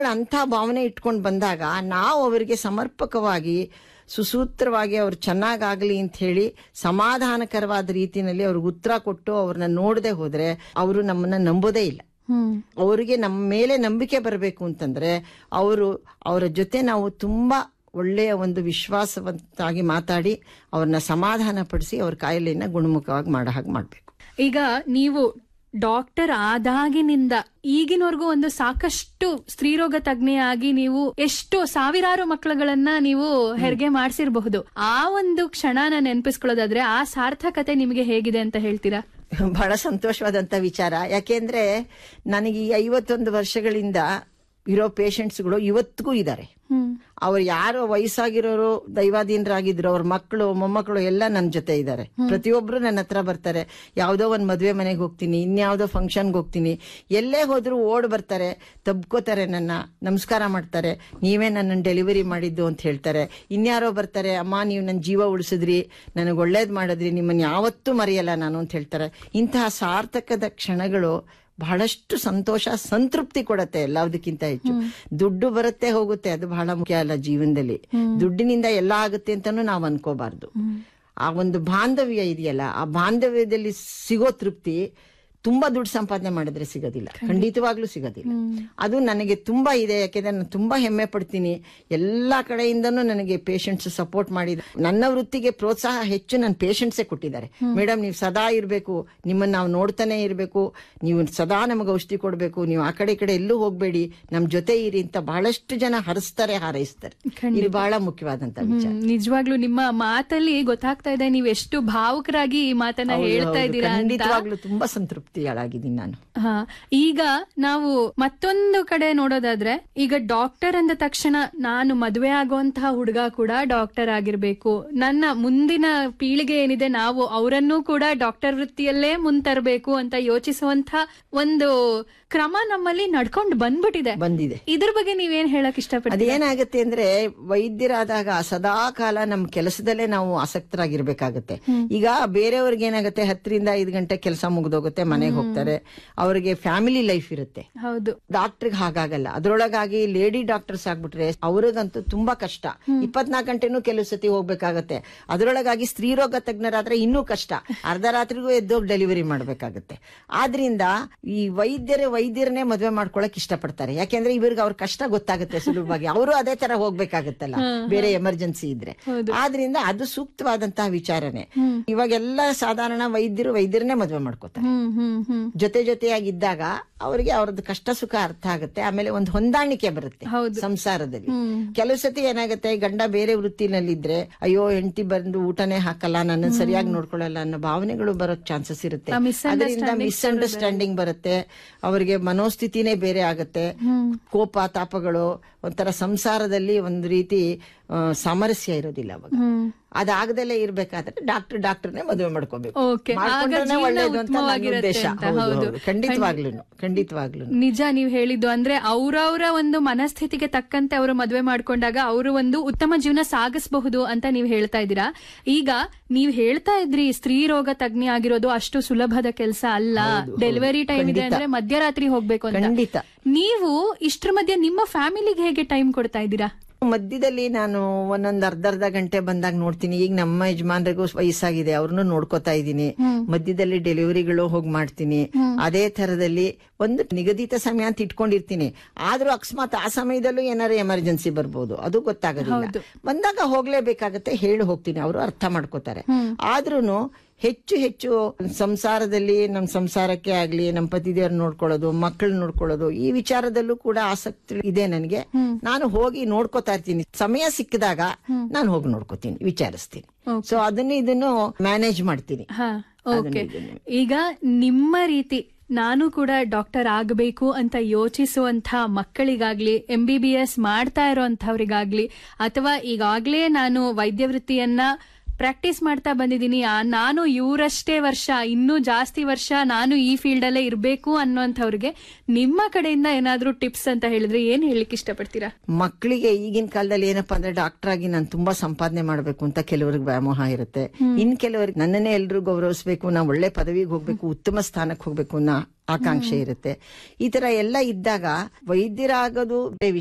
ಅಂಥ ಭಾವನೆ ಇಟ್ಕೊಂಡು ಬಂದಾಗ ನಾವು ಅವರಿಗೆ ಸಮರ್ಪಕವಾಗಿ ಸುಸೂತ್ರವಾಗಿ ಅವ್ರು ಚೆನ್ನಾಗಾಗ್ಲಿ ಅಂತ ಹೇಳಿ ಸಮಾಧಾನಕರವಾದ ರೀತಿಯಲ್ಲಿ ಅವ್ರಿಗೆ ಉತ್ತರ ಕೊಟ್ಟು ಅವ್ರನ್ನ ನೋಡದೆ ಹೋದ್ರೆ ಅವರು ನಮ್ಮನ್ನ ನಂಬೋದೇ ಇಲ್ಲ ಹ್ಮ್ ಅವರಿಗೆ ನಮ್ಮ ಮೇಲೆ ನಂಬಿಕೆ ಬರಬೇಕು ಅಂತಂದ್ರೆ ಅವರು ಅವರ ಜೊತೆ ನಾವು ತುಂಬಾ ಒಳ್ಳೆಯ ಒಂದು ವಿಶ್ವಾಸವಂತಾಗಿ ಮಾತಾಡಿ ಅವ್ರನ್ನ ಸಮಾಧಾನ ಪಡಿಸಿ ಅವ್ರ ಕಾಯಿಲೆಯನ್ನ ಗುಣಮುಖವಾಗಿ ಮಾಡೋ ಹಾಗೆ ಮಾಡ್ಬೇಕು ಈಗ ನೀವು ಡಾಕ್ಟರ್ ಆದಾಗಿನಿಂದ ಈಗಿನವರೆಗೂ ಒಂದು ಸಾಕಷ್ಟು ಸ್ತ್ರೀರೋಗ ತಜ್ಞೆಯಾಗಿ ನೀವು ಎಷ್ಟು ಸಾವಿರಾರು ಮಕ್ಕಳುಗಳನ್ನ ನೀವು ಹೆರಿಗೆ ಮಾಡಿಸಿರಬಹುದು ಆ ಒಂದು ಕ್ಷಣನ ನೆನಪಿಸ್ಕೊಳ್ಳೋದಾದ್ರೆ ಆ ಸಾರ್ಥಕತೆ ನಿಮಗೆ ಹೇಗಿದೆ ಅಂತ ಹೇಳ್ತೀರಾ ಬಹಳ ಸಂತೋಷವಾದಂತ ವಿಚಾರ ಯಾಕೆಂದ್ರೆ ನನಗೆ ಈ ಐವತ್ತೊಂದು ವರ್ಷಗಳಿಂದ ಇರೋ ಪೇಷಂಟ್ಸ್ಗಳು ಇವತ್ತಿಗೂ ಇದ್ದಾರೆ ಹ್ಮ್ ಅವ್ರು ಯಾರು ವಯಸ್ಸಾಗಿರೋರು ದೈವಾಧೀನರಾಗಿದ್ರು ಅವ್ರ ಮಕ್ಕಳು ಮೊಮ್ಮಕ್ಕಳು ಎಲ್ಲ ನನ್ನ ಜೊತೆ ಇದ್ದಾರೆ ಪ್ರತಿಯೊಬ್ರು ನನ್ನ ಹತ್ರ ಬರ್ತಾರೆ ಯಾವ್ದೋ ಒಂದ್ ಮದ್ವೆ ಮನೆಗೆ ಹೋಗ್ತೀನಿ ಇನ್ಯಾವುದೋ ಫಂಕ್ಷನ್ಗೆ ಹೋಗ್ತೀನಿ ಎಲ್ಲೇ ಹೋದ್ರು ಓಡ್ ಬರ್ತಾರೆ ತಬ್ಕೋತಾರೆ ನನ್ನ ನಮಸ್ಕಾರ ಮಾಡ್ತಾರೆ ನೀವೇ ನನ್ನನ್ನು ಡೆಲಿವರಿ ಮಾಡಿದ್ದು ಅಂತ ಹೇಳ್ತಾರೆ ಇನ್ಯಾರೋ ಬರ್ತಾರೆ ಅಮ್ಮ ನೀವು ನನ್ನ ಜೀವ ಉಳಿಸಿದ್ರಿ ನನಗೆ ಒಳ್ಳೇದ್ ಮಾಡಿದ್ರಿ ನಿಮ್ಮನ್ನ ಯಾವತ್ತೂ ಮರೆಯಲ್ಲ ನಾನು ಅಂತ ಹೇಳ್ತಾರೆ ಇಂತಹ ಸಾರ್ಥಕದ ಕ್ಷಣಗಳು ಬಹಳಷ್ಟು ಸಂತೋಷ ಸಂತೃಪ್ತಿ ಕೊಡತ್ತೆ ಎಲ್ಲದಕ್ಕಿಂತ ಹೆಚ್ಚು ದುಡ್ಡು ಬರುತ್ತೆ ಹೋಗುತ್ತೆ ಅದು ಬಹಳ ಮುಖ್ಯ ಅಲ್ಲ ಜೀವನದಲ್ಲಿ ದುಡ್ಡಿನಿಂದ ಎಲ್ಲ ಆಗುತ್ತೆ ಅಂತಾನು ನಾವು ಅನ್ಕೋಬಾರ್ದು ಆ ಒಂದು ಬಾಂಧವ್ಯ ಇದೆಯಲ್ಲ ಆ ಬಾಂಧವ್ಯದಲ್ಲಿ ಸಿಗೋ ತೃಪ್ತಿ ತುಂಬಾ ದುಡ್ಡು ಸಂಪಾದನೆ ಮಾಡಿದ್ರೆ ಸಿಗೋದಿಲ್ಲ ಖಂಡಿತವಾಗ್ಲೂ ಸಿಗೋದಿಲ್ಲ ಅದು ನನಗೆ ತುಂಬಾ ಇದೆ ಯಾಕೆಂದ್ರೆ ನಾನು ತುಂಬಾ ಹೆಮ್ಮೆ ಪಡ್ತೀನಿ ಎಲ್ಲಾ ಕಡೆಯಿಂದನೂ ನನಗೆ ಪೇಷಂಟ್ಸ್ ಸಪೋರ್ಟ್ ಮಾಡಿದ ನನ್ನ ವೃತ್ತಿಗೆ ಪ್ರೋತ್ಸಾಹ ಹೆಚ್ಚು ನನ್ನ ಪೇಷಂಟ್ಸೇ ಕೊಟ್ಟಿದ್ದಾರೆ ಮೇಡಮ್ ನೀವು ಸದಾ ಇರಬೇಕು ನಿಮ್ಮನ್ನ ನಾವು ನೋಡ್ತಾನೆ ಇರಬೇಕು ನೀವು ಸದಾ ನಮಗೆ ಔಷಧಿ ಕೊಡಬೇಕು ನೀವು ಆ ಕಡೆ ಈ ಕಡೆ ಎಲ್ಲೂ ಹೋಗ್ಬೇಡಿ ನಮ್ ಜೊತೆ ಇರಿ ಅಂತ ಬಹಳಷ್ಟು ಜನ ಹರಿಸ್ತಾರೆ ಹಾರೈಸ್ತಾರೆ ಇದು ಬಹಳ ಮುಖ್ಯವಾದಂತ ವಿಚಾರ ಹ್ಮ್, ನಿಜವಾಗ್ಲೂ ನಿಮ್ಮ ಮಾತಲ್ಲಿ ಗೊತ್ತಾಗ್ತಾ ಇದೆ ನೀವು ಎಷ್ಟು ಭಾವುಕರಾಗಿ ಈ ಮಾತನ್ನ ಹೌದು, ಹೇಳ್ತಾ ಹೌದು. ಇದ್ದೀರಾ ಅಂತ ಖಂಡಿತವಾಗ್ಲೂ ತುಂಬಾ ಸಂತೃಪ್ತಿಯಾಳಾಗಿದ್ದೀನಿ ನಾನು ಹಾ ಈಗ ನಾವು ಮತ್ತೊಂದು ಕಡೆ ನೋಡೋದಾದ್ರೆ ಈಗ ಡಾಕ್ಟರ್ ಅಂದ ತಕ್ಷಣ ನಾನು ಮದುವೆ ಆಗುವಂತಹ ಹುಡುಗ ಕೂಡ ಡಾಕ್ಟರ್ ಆಗಿರ್ಬೇಕು ನನ್ನ ಮುಂದಿನ ಪೀಳಿಗೆ ಏನಿದೆ ನಾವು ಅವರನ್ನೂ ಕೂಡ ಡಾಕ್ಟರ್ ವೃತ್ತಿಯಲ್ಲೇ ಮುಂತರಬೇಕು ಅಂತ ಯೋಚಿಸುವಂತ ಒಂದು ಕ್ರಮ ನಮ್ಮಲ್ಲಿ ನಡ್ಕೊಂಡು ಬಂದ್ಬಿಟ್ಟಿದೆ ಬಂದಿದೆ ಇದ್ರ ಬಗ್ಗೆ ನೀವೇನ್ ಹೇಳಕ್ ಇಷ್ಟಪಡ್ತೀರಿ ಅದೇನಾಗುತ್ತೆ ಅಂದ್ರೆ ವೈದ್ಯರಾದಾಗ ಸದಾ ಕಾಲ ನಮ್ಮ ಕೆಲಸದಲ್ಲೇ ನಾವು ಆಸಕ್ತರಾಗಿರ್ಬೇಕಾಗತ್ತೆ ಈಗ ಬೇರೆಯವ್ರಿಗೆ ಏನಾಗುತ್ತೆ ಹತ್ತರಿಂದ ಐದು ಗಂಟೆ ಕೆಲಸ ಮುಗ್ದೋಗುತ್ತೆ ಮನೆಗೆ ಹೋಗ್ತಾರೆ ಅವರಿಗೆ ಫ್ಯಾಮಿಲಿ ಲೈಫ್ ಇರುತ್ತೆ ಹೌದು ಡಾಕ್ಟರ್ಗೆ ಹಾಗಾಗಲ್ಲ ಅದ್ರೊಳಗಾಗಿ ಲೇಡಿ ಡಾಕ್ಟರ್ಸ್ ಆಗ್ಬಿಟ್ರೆ ಅವ್ರಿಗಂತೂ ತುಂಬಾ ಕಷ್ಟ ಇಪ್ಪತ್ನಾಲ್ಕು ಗಂಟೆನೂ ಕೆಲವು ಸತಿ ಹೋಗ್ಬೇಕಾಗತ್ತೆ ಅದ್ರೊಳಗಾಗಿ ಸ್ತ್ರೀರೋಗ ತಜ್ಞರಾದ್ರೆ ಇನ್ನೂ ಕಷ್ಟ ಅರ್ಧ ರಾತ್ರಿಗೂ ಎದ್ದೋಗಿ ಡೆಲಿವರಿ ಮಾಡ್ಬೇಕಾಗತ್ತೆ ಆದ್ರಿಂದ ಈ ವೈದ್ಯರೇ ವೈದ್ಯರನ್ನೇ ಮದುವೆ ಮಾಡ್ಕೊಳಕ್ ಇಷ್ಟಪಡ್ತಾರೆ ಯಾಕೆಂದ್ರೆ ಇವ್ರಿಗೆ ಅವ್ರ ಕಷ್ಟ ಗೊತ್ತಾಗುತ್ತೆ ಸುಲಭವಾಗಿ ಅವರು ಅದೇ ತರ ಹೋಗ್ಬೇಕಾಗತ್ತಲ್ಲ ಬೇರೆ ಎಮರ್ಜೆನ್ಸಿ ಇದ್ರೆ ಆದ್ರಿಂದ ಅದು ಸೂಕ್ತವಾದಂತಹ ವಿಚಾರನೆ ಇವಾಗೆಲ್ಲ ಸಾಧಾರಣ ವೈದ್ಯರು ವೈದ್ಯರನ್ನೇ ಮದುವೆ ಮಾಡ್ಕೋತಾರೆ ಹ್ಮ್ ಹ್ಮ್ ಹ್ಮ್ ಜೊತೆ ಜೊತೆಯಾಗಿದ್ದಾಗ ಅವರಿಗೆ ಅವ್ರದ್ದು ಕಷ್ಟ ಸುಖ ಅರ್ಥ ಆಗುತ್ತೆ ಆಮೇಲೆ ಒಂದು ಹೊಂದಾಣಿಕೆ ಬರುತ್ತೆ ಸಂಸಾರದಲ್ಲಿ ಕೆಲವು ಸತಿ ಏನಾಗುತ್ತೆ ಗಂಡ ಬೇರೆ ವೃತ್ತಿನಲ್ಲಿದ್ರೆ ಅಯ್ಯೋ ಹೆಂಡತಿ ಬಂದು ಊಟನೇ ಹಾಕಲ್ಲ ನನ್ನ ಸರಿಯಾಗಿ ನೋಡ್ಕೊಳ್ಳಲ್ಲ ಅನ್ನೋ ಭಾವನೆಗಳು ಬರೋಕ್ ಚಾನ್ಸಸ್ ಇರುತ್ತೆ ಆ misunderstanding ಅದರಿಂದ ಮಿಸ್ಅಂಡರ್ಸ್ಟ್ಯಾಂಡಿಂಗ್ ಬರುತ್ತೆ ಅವರಿಗೆ ಮನೋಸ್ಥಿತಿನೇ ಬೇರೆ ಆಗುತ್ತೆ ಕೋಪ ತಾಪಗಳು ಒಂಥರ ಸಂಸಾರದಲ್ಲಿ ಒಂದು ರೀತಿ ಆ, ಸಾಮರಸ್ಯ ಇರೋದಿಲ್ಲ ಅವಾಗ ಅದಾಗದಲ್ಲೇ ಇರ್ಬೇಕಾದ್ರೆ ಡಾಕ್ಟರ್ ಡಾಕ್ಟರ್ನೇ ಮದುವೆ ಮಾಡ್ಕೋಬೇಕು Okay. ಆಗ ಮಾಡ್ಕೊಂಡ್ರೇನೆ ಜೀವನ ಒಳ್ಳೇದು ಅಂತ ನನ್ನ ಉತ್ತಮವಾಗಿರುತ್ತೆ ಉದ್ದೇಶ ಅಂತ, ಹೌದು, ಹೌದು. ಹೌದು. ಖಂಡಿತವಾಗ್ಲೂನು ಖಂಡಿತವಾಗ್ಲೂನು ನಿಜ ನೀವು ಹೇಳಿದ್ದು ಅಂದ್ರೆ ಅವರವರ ಒಂದು ಮನಸ್ಥಿತಿಗೆ ತಕ್ಕಂತೆ ಅವರು ಮದುವೆ ಮಾಡ್ಕೊಂಡಾಗ ಅವರು ಒಂದು ಉತ್ತಮ ಜೀವನ ಸಾಗಿಸಬಹುದು ಅಂತ ನೀವು ಹೇಳ್ತಾ ಇದ್ದೀರಾ ಈಗ ನೀವು ಹೇಳ್ತಾ ಇದ್ರಿ ಸ್ತ್ರೀ ರೋಗ ತಜ್ಞೆ ಆಗಿರೋದು ಅಷ್ಟು ಸುಲಭದ ಕೆಲಸ ಅಲ್ಲ ಡೆಲಿವರಿ ಟೈಮ್ ಇದೆ ಅಂದ್ರೆ ಮಧ್ಯರಾತ್ರಿ ಹೋಗ್ಬೇಕು ಅಂತ ಖಂಡಿತ ನೀವು ಇಷ್ಟ್ರ ಮಧ್ಯೆ ನಿಮ್ಮ ಫ್ಯಾಮಿಲಿಗೆ ಹೇಗೆ ಟೈಮ್ ಕೊಡ್ತಾ ಇದ್ದೀರಾ ಮಧ್ಯದಲ್ಲಿ ನಾನು ಒಂದೊಂದ್ ಅರ್ಧ ಅರ್ಧ ಗಂಟೆ ಬಂದಾಗ ನೋಡ್ತೀನಿ ಈಗ ನಮ್ಮ ಯಜಮಾನ್ರಿಗೂ ವಯಸ್ಸಾಗಿದೆ ಅವ್ರನ್ನು ನೋಡ್ಕೋತಾ ಇದ್ದೀನಿ ಮಧ್ಯದಲ್ಲಿ ಡೆಲಿವರಿಗಳು ಹೋಗಿ ಮಾಡ್ತೀನಿ ಅದೇ ತರದಲ್ಲಿ ಒಂದು ನಿಗದಿತ ಸಮಯ ಅಂತ ಇಟ್ಕೊಂಡಿರ್ತೀನಿ ಆದ್ರೂ ಅಕಸ್ಮಾತ್ ಆ ಸಮಯದಲ್ಲೂ ಏನಾರು ಎಮರ್ಜೆನ್ಸಿ ಬರ್ಬೋದು ಅದು ಗೊತ್ತಾಗೋದಿಲ್ಲ ಬಂದಾಗ ಹೋಗ್ಲೇಬೇಕಾಗತ್ತೆ ಹೇಳಿ ಹೋಗ್ತೀನಿ ಅವರು ಅರ್ಥ ಮಾಡ್ಕೋತಾರೆ ಆದ್ರೂನು ಹೆಚ್ಚು ಹೆಚ್ಚು ಸಂಸಾರದಲ್ಲಿ ನಮ್ಮ ಸಂಸಾರಕ್ಕೆ ಆಗ್ಲಿ ನಮ್ಮ ಪತಿದೇವ್ರ ನೋಡ್ಕೊಳ್ಳೋದು ಮಕ್ಕಳು ನೋಡ್ಕೊಳ್ಳೋದು ಈ ವಿಚಾರದಲ್ಲೂ ಕೂಡ ಆಸಕ್ತಿ ಇದೆ ನನಗೆ ನಾನು ಹೋಗಿ ನೋಡ್ಕೋತಾ ಇರ್ತೀನಿ ಸಮಯ ಸಿಕ್ಕಿದಾಗ ನಾನು ಹೋಗಿ ನೋಡ್ಕೋತೀನಿ ವಿಚಾರಿಸ್ತೀನಿ ಸೊ ಅದನ್ನು ಇದನ್ನು ಮ್ಯಾನೇಜ್ ಮಾಡ್ತೀನಿ ಹಾ ಓಕೆ ಈಗ ನಿಮ್ಮ ರೀತಿ ನಾನು ಕೂಡ ಡಾಕ್ಟರ್ ಆಗಬೇಕು ಅಂತ ಯೋಚಿಸುವಂತ ಮಕ್ಕಳಿಗಾಗ್ಲಿ ಎಂ ಬಿ ಬಿ ಎಸ್ ಮಾಡ್ತಾ ಇರೋಂಥವ್ರಿಗಾಗ್ಲಿ ಅಥವಾ ಈಗಾಗ್ಲೇ ನಾನು ವೈದ್ಯ ವೃತ್ತಿಯನ್ನ ಪ್ರಾಕ್ಟೀಸ್ ಮಾಡ್ತಾ ಬಂದಿದ್ದೀನಿ ಆ, ನಾನು ಇವರಷ್ಟೇ ವರ್ಷ ಇನ್ನೂ ಜಾಸ್ತಿ ವರ್ಷ ನಾನು ಈ ಫೀಲ್ಡ್ ಅಲ್ಲೇ ಇರ್ಬೇಕು ಅನ್ನೋಂಥವ್ರಿಗೆ ನಿಮ್ಮ ಕಡೆಯಿಂದ ಏನಾದ್ರೂ ಟಿಪ್ಸ್ ಅಂತ ಹೇಳಿದ್ರೆ ಏನ್ ಹೇಳಲಿಕ್ಕೆ ಇಷ್ಟಪಡ್ತೀರಾ ಮಕ್ಕಳಿಗೆ ಈಗಿನ ಕಾಲದಲ್ಲಿ ಏನಪ್ಪಾ ಅಂದ್ರೆ ಡಾಕ್ಟರ್ ಆಗಿ ನಾನು ತುಂಬಾ ಸಂಪಾದನೆ ಮಾಡಬೇಕು ಅಂತ ಕೆಲವರಿಗೆ ವ್ಯಾಮೋಹ ಇರುತ್ತೆ ಇನ್ ಕೆಲವರಿಗೆ ನನ್ನನ್ನೇ ಎಲ್ರು ಗೌರವಿಸಬೇಕು ನಾ ಒಳ್ಳೆ ಪದವಿಗೆ ಹೋಗ್ಬೇಕು ಉತ್ತಮ ಸ್ಥಾನಕ್ಕೆ ಹೋಗ್ಬೇಕು ಅನ್ನೋ ಆಕಾಂಕ್ಷೆ ಇರುತ್ತೆ ಈ ತರ ಎಲ್ಲ ಇದ್ದಾಗ ವೈದ್ಯರಾಗೋದು ಬೇರೆ